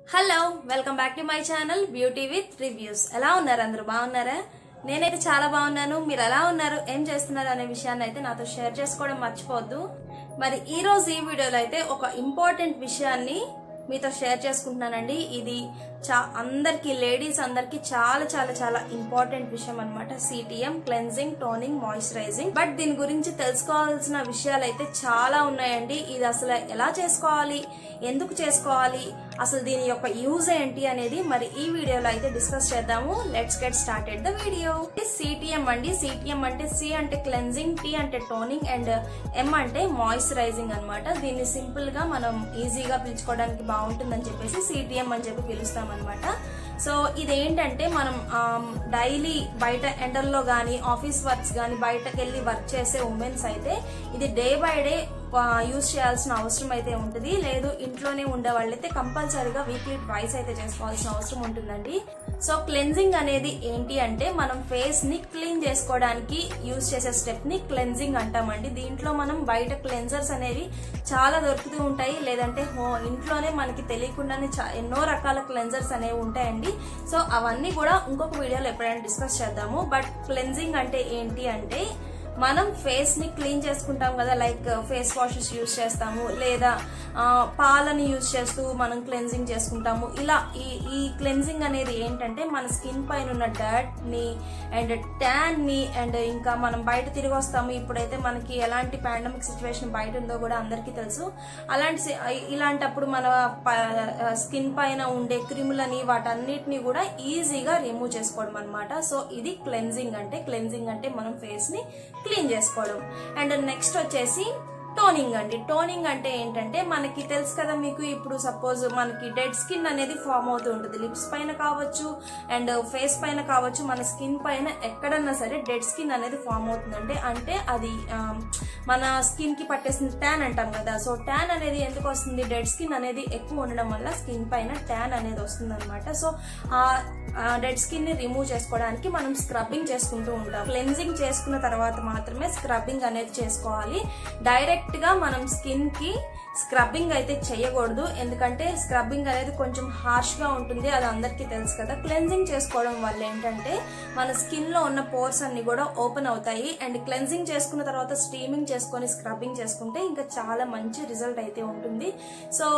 hello welcome back to my channel beauty with reviews ఎలా ఉన్నారు అందరూ బాగున్నారా నేనైతే చాలా బాగున్నాను మీరు ఎలా ఉన్నారు ఏం చేస్తున్నారు అనే విషయాన్ని అయితే నాతో షేర్ చేసుకోవడం మర్చిపోవద్దు మరి ఈ రోజు ఈ వీడియోలో అయితే ఒక ఇంపార్టెంట్ విషయాన్ని మీతో షేర్ చేసుకుంటున్నానండి ఇది చా అందరికి లేడీస్ అందరికి చాలా చాలా చాలా ఇంపార్టెంట్ విషయం అనమాట CTM cleansing toning moisturising but దీని గురించి తెలుసుకోవాల్సిన విషయాలు అయితే చాలా ఉన్నాయండి ఇది అసలు ఎలా చేసుకోవాలి ఎందుకు చేసుకోవాలి అసలు దీని యొక్క యూజ్ ఏంటి అనేది మరి ఈ వీడియోలో అయితే డిస్కస్ చేద్దాము let's get started the video CTM అండి సిటిఎం అంటే సి అంటే క్లెన్జింగ్ టీ అంటే టోనింగ్ అండ్ ఎం అంటే మాయిశ్చరైజింగ్ అన్నమాట దీన్ని సింపుల్ గా మనం ఈజీగా పిలుచుకోవడానికి బాగుంటుందని చెప్పేసి సిటిఎం అని చెప్పి పిలుస్తాం అనమాట సో ఇదేంటంటే మనం డైలీ బయట ఎండల్లో కానీ ఆఫీస్ వర్క్స్ కానీ బయటకు వెళ్ళి వర్క్ చేసే ఉమెన్స్ అయితే ఇది డే బై డే యూజ్ చేయాల్సిన అవసరం అయితే ఉంటుంది లేదు ఇంట్లోనే ఉండే వాళ్ళైతే కంపల్సరీగా వీక్లీ ట్వైస్ అయితే చేసుకోవాల్సిన అవసరం ఉంటుందండి సో క్లెన్జింగ్ అనేది ఏంటి అంటే మనం ఫేస్ ని క్లీన్ చేసుకోవడానికి యూజ్ చేసే స్టెప్ ని క్లెన్జింగ్ అంటామండి దీంట్లో మనం బయట క్లెన్జర్స్ అనేవి చాలా దొరుకుతూ ఉంటాయి లేదంటే హో- ఇంట్లోనే మనకి తెలియకుండానే చా- ఎన్నో రకాల క్లెన్జర్స్ అనేవి ఉంటాయండి సో అవన్నీ కూడా ఇంకొక వీడియోలో ఎప్పుడైనా డిస్కస్ చేద్దాము బట్ క్లెన్జింగ్ అంటే ఏంటి అంటే మనం ఫేస్ ని క్లీన్ చేసుకుంటాం కదా లైక్ ఫేస్ వాషెస్ యూజ్ చేస్తాము లేదా ఆ, పాలని యూజ్ చేస్తూ మనం క్లెన్జింగ్ చేసుకుంటాము ఇలా ఈ ఈ క్లెన్జింగ్ అనేది ఏంటంటే మన స్కిన్ పైన ఉన్న డర్ట్ ని అండ్ ట్యాన్ ని అండ్ ఇంకా మనం బయట తిరిగి వస్తాము ఇప్పుడైతే మనకి ఎలాంటి పాండమిక్ సిచ్యువేషన్ బయట ఉందో కూడా అందరికీ తెలుసు అలాంటి సి- ఇలాంటప్పుడు మన స్కిన్ పైన ఉండే క్రిములని వాటన్నిటిని కూడా ఈజీగా రిమూవ్ చేసుకోవడం అనమాట సో ఇది క్లెన్జింగ్ అంటే క్లెన్జింగ్ అంటే మనం ఫేస్ ని క్లీన్ చేసుకోవడం అండ్ నెక్స్ట్ వచ్చేసి టోనింగ్ అండి టోనింగ్ అంటే ఏంటంటే మనకి తెలుసు కదా మీకు ఇప్పుడు సపోజ్ మనకి డెడ్ స్కిన్ అనేది ఫామ్ అవుతూ ఉంటుంది లిప్స్ పైన కావచ్చు అండ్ ఫేస్ పైన కావచ్చు మన స్కిన్ పైన ఎక్కడన్నా సరే డెడ్ స్కిన్ అనేది ఫామ్ అవుతుందండి అంటే అది ఆ, మన స్కిన్ కి పట్టేసిన ట్యాన్ అంటాం కదా సో ట్యాన్ అనేది ఎందుకు వస్తుంది డెడ్ స్కిన్ అనేది ఎక్కువ ఉండడం వల్ల స్కిన్ పైన ట్యాన్ అనేది వస్తుంది అనమాట సో ఆ డెడ్ స్కిన్ ని రిమూవ్ చేసుకోవడానికి మనం స్క్రబ్బింగ్ చేసుకుంటూ ఉంటాం క్లెన్జింగ్ చేసుకున్న తర్వాత మాత్రమే స్క్రబ్బింగ్ అనేది చేసుకోవాలి డైరెక్ట్ గా మనం స్కిన్ కి స్క్రబ్బింగ్ అయితే చేయకూడదు ఎందుకంటే స్క్రబ్బింగ్ అనేది కొంచెం హార్ష్ గా ఉంటుంది అది అందరికీ తెలుసు కదా క్లెన్జింగ్ చేసుకోవడం వల్ల ఏంటంటే మన స్కిన్ లో ఉన్న పోర్స్ అన్ని కూడా ఓపెన్ అవుతాయి అండ్ క్లెన్జింగ్ చేసుకున్న తర్వాత స్టీమింగ్ చేసుకొని స్క్రబ్బింగ్ చేసుకుంటే ఇంకా చాలా మంచి రిజల్ట్ అయితే ఉంటుంది సో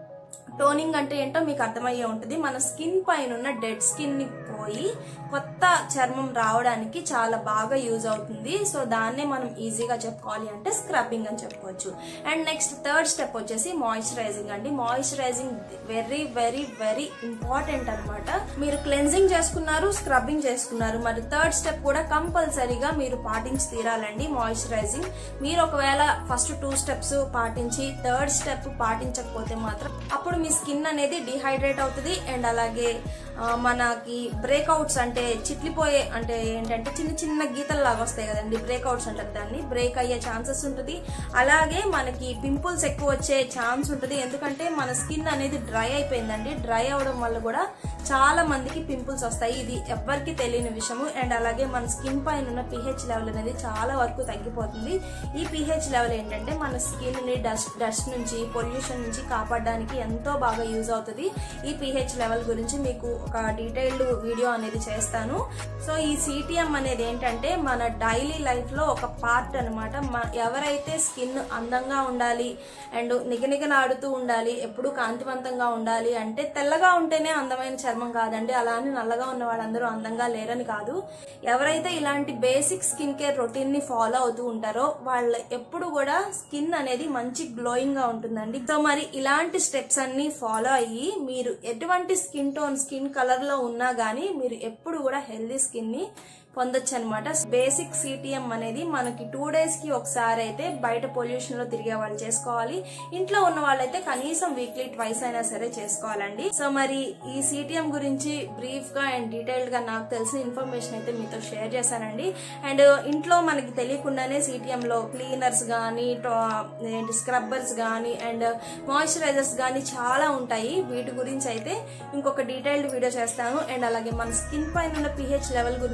టోనింగ్ అంటే ఏంటో మీకు అర్థమయ్యే ఉంటుంది మన స్కిన్ పైన ఉన్న డెడ్ స్కిన్ ని పోయి కొత్త చర్మం రావడానికి చాలా బాగా యూజ్ అవుతుంది సో దాన్నే మనం ఈజీగా చెప్పుకోవాలి అంటే స్క్రబ్బింగ్ అని చెప్పుకోవచ్చు అండ్ నెక్స్ట్ థర్డ్ స్టెప్ వచ్చేసి మాయిశ్చరైజింగ్ అండి moisturising very very very important అన్నమాట మీరు క్లెన్జింగ్ చేసుకున్నారు స్క్రబ్బింగ్ చేసుకున్నారు మరి థర్డ్ స్టెప్ కూడా కంపల్సరీగా మీరు పాటించి తీరాలండి మాయిశ్చరైజింగ్ మీరు ఒకవేళ ఫస్ట్ టూ స్టెప్స్ పాటించి థర్డ్ స్టెప్ పాటించకపోతే మాత్రం అప్పుడు మీ స్కిన్ అనేది డిహైడ్రేట్ అవుతుంది అండ్ అలాగే ఆ, మనకి బ్రేక్అవుట్స్ అంటే చిట్లిపోయే అంటే ఏంటంటే చిన్న చిన్న గీతలు లాగా వస్తాయి కదండి బ్రేక్అవుట్స్ అంటారు దాన్ని బ్రేక్ అయ్యే ఛాన్సెస్ ఉంటుంది అలాగే మనకి పింపుల్స్ ఎక్కువ వచ్చే ఛాన్స్ ఉంటుంది ఎందుకంటే మన స్కిన్ అనేది డ్రై అయిపోయిందండి డ్రై అవడం వల్ల కూడా చాలా మందికి పింపుల్స్ వస్తాయి ఇది ఎవ్వరికి తెలియని విషయము అండ్ అలాగే మన స్కిన్ పైన ఉన్న పిహెచ్ లెవెల్ అనేది చాలా వరకు తగ్గిపోతుంది ఈ పిహెచ్ లెవెల్ ఏంటంటే మన స్కిన్ ని డస్ట్ డస్ట్ నుంచి పొల్యూషన్ నుంచి కాపాడడానికి ఎంతో బాగా యూజ్ అవుతుంది ఈ పిహెచ్ లెవెల్ గురించి మీకు ఒక డీటెయిల్డ్ వీడియో అనేది చేస్తాను సో ఈ సిటిఎం అనేది ఏంటంటే మన డైలీ లైఫ్ లో ఒక పార్ట్ అనమాట ఎవరైతే స్కిన్ అందంగా ఉండాలి అండ్ నిగనిగలాడుతూ ఉండాలి ఎప్పుడూ కాంతివంతంగా ఉండాలి అంటే తెల్లగా ఉంటేనే అందమైన చర్మం కాదండి అలా అని నల్లగా ఉన్న వాళ్ళందరూ అందంగా లేరని కాదు ఎవరైతే ఇలాంటి బేసిక్ స్కిన్ కేర్ రొటీన్ ని ఫాలో అవుతూ ఉంటారో వాళ్ళ ఎప్పుడు కూడా స్కిన్ అనేది మంచి గ్లోయింగ్ గా ఉంటుందండి సో మరి ఇలాంటి స్టెప్స్ అన్ని ఫాలో అయ్యి మీరు ఎటువంటి స్కిన్ టోన్ స్కిన్ కలర్ లో ఉన్నా గానీ మీరు ఎప్పుడు కూడా హెల్దీ స్కిన్ ని పొందొచ్చు అనమాట బేసిక్ సిటిఎం అనేది మనకి టూ డేస్ కి ఒకసారి అయితే బయట పొల్యూషన్ లో తిరిగే వాళ్ళు చేసుకోవాలి ఇంట్లో ఉన్న వాళ్ళైతే కనీసం వీక్లీ ట్వైస్ అయినా సరే చేసుకోవాలండి సో మరి ఈ సిటిఎం గురించి బ్రీఫ్ గా అండ్ డీటెయిల్డ్ గా నాకు తెలిసిన ఇన్ఫర్మేషన్ అయితే మీతో షేర్ చేశానండి అండ్ ఇంట్లో మనకి తెలియకుండానే సిటిఎం లో క్లీనర్స్ గానీ ఏంటి స్క్రబ్బర్స్ గానీ అండ్ మాయిశ్చరైజర్స్ గానీ చాలా ఉంటాయి వీటి గురించి అయితే ఇంకొక డీటెయిల్డ్ వీడియో చేస్తాను అండ్ అలాగే మన స్కిన్ పైన ఉన్న పిహెచ్ లెవెల్ గురించి కూడా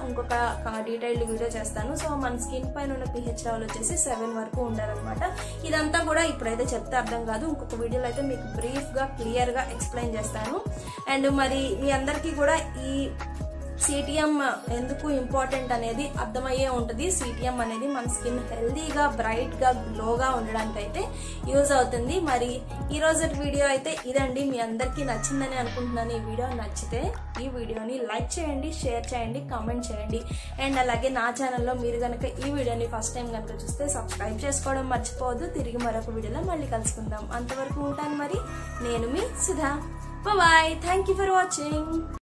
ఇంకొక డీటెయిల్డ్ వీడియో చేస్తాను సో మన స్కిన్ పైన ఉన్న పిహెచ్ లెవెల్ వచ్చేసి సెవెన్ వరకు ఉండాలన్నమాట ఇదంతా కూడా ఇప్పుడైతే చెప్తే అర్థం కాదు ఇంకొక వీడియోలో అయితే మీకు బ్రీఫ్ గా క్లియర్ గా ఎక్స్ప్లెయిన్ చేస్తాను అండ్ మరి మీ అందరికీ కూడా ఈ సిటిఎం ఎందుకు ఇంపార్టెంట్ అనేది అర్థమయ్యే ఉంటుంది సిటిఎం అనేది మన స్కిన్ హెల్దీగా బ్రైట్ గా గ్లోగా ఉండడానికి అయితే యూజ్ అవుతుంది మరి ఈ రోజు వీడియో అయితే ఇదండి మీ అందరికీ నచ్చిందని అనుకుంటున్నాను ఈ వీడియో నచ్చితే ఈ వీడియోని లైక్ చేయండి షేర్ చేయండి కామెంట్ చేయండి అండ్ అలాగే నా ఛానల్లో మీరు కనుక ఈ వీడియోని ఫస్ట్ టైం కనుక చూస్తే సబ్స్క్రైబ్ చేసుకోవడం మర్చిపోవద్దు తిరిగి మరొక వీడియోలో మళ్ళీ కలుసుకుందాం అంతవరకు ఉంటాను మరి నేను మీ Sudha bye thank you for watching